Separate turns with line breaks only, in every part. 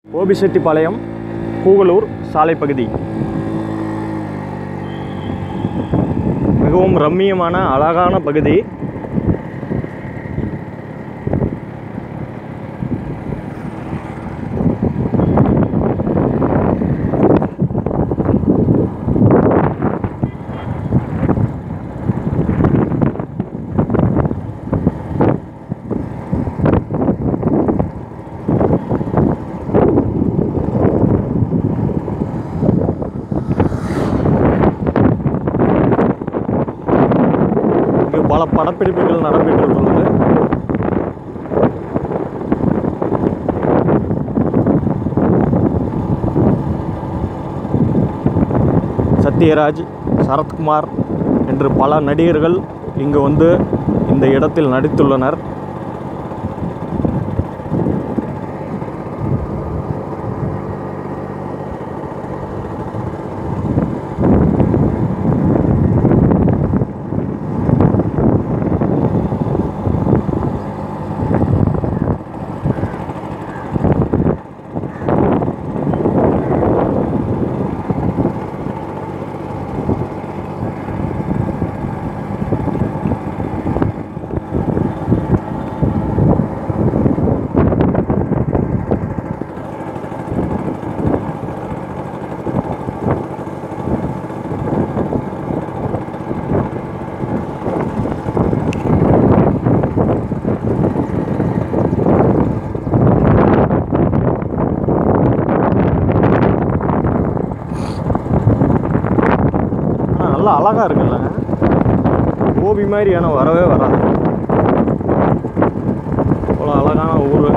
கோபிசெட்டிப்பாளையம் கூகலூர் சாலை பகுதி மிகவும் ரம்மியமான அழகான பகுதி இங்கு பல படப்பிடிப்புகள் நடைபெற்றுள்ளது சத்யராஜ் சரத்குமார் என்று பல நடிகர்கள் இங்கு வந்து இந்த இடத்தில் நடித்துள்ளனர் ஆனால் நல்லா அழகாக இருக்குல்ல கோபி மாதிரி ஆனால் வரவே வராது அவ்வளோ அழகான ஊர்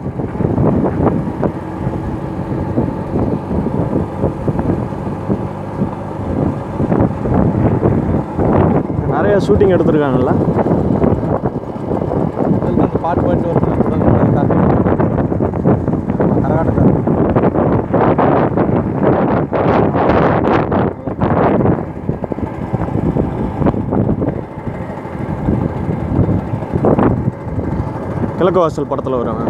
நிறைய ஷூட்டிங் எடுத்திருக்காங்கல்ல
வந்து பாட்டு பாட்டு வருது கரகாட்டக்காரர்
கிழக்கு வாசல் படத்தில் வருவாங்க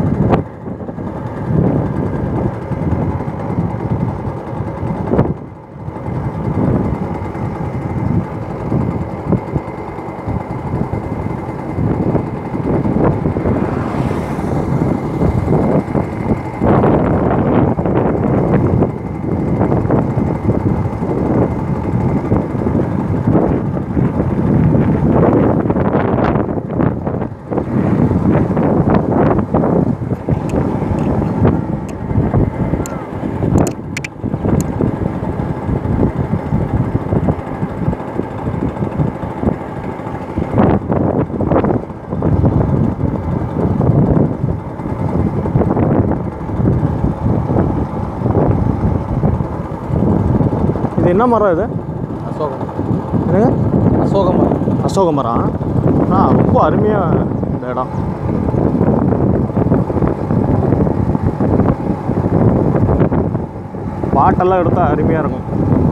இது என்ன மரம் இது
அசோகம்
என்னங்க
அசோகம்
அசோக மரம் ஆ ரொம்ப அருமையாக இந்த இடம் பாட்டெல்லாம் எடுத்தால் அருமையாக இருக்கும்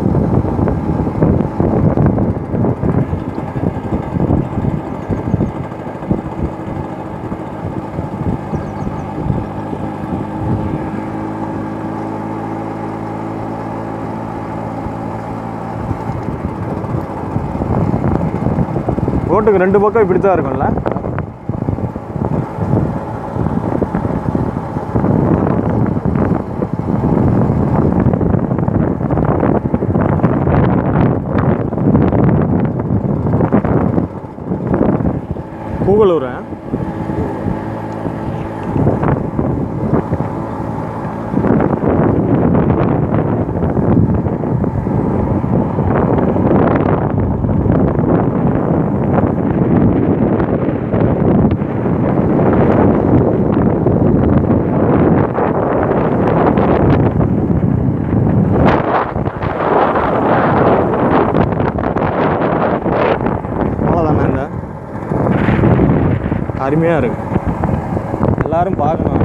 ரோட்டுக்கு ரெண்டு பக்கம் இப்படி தான் இருக்கும்ல கூகலூர் அவ்வளோதானே இந்த அருமையாக இருக்கு எல்லாரும் பார்க்கணும்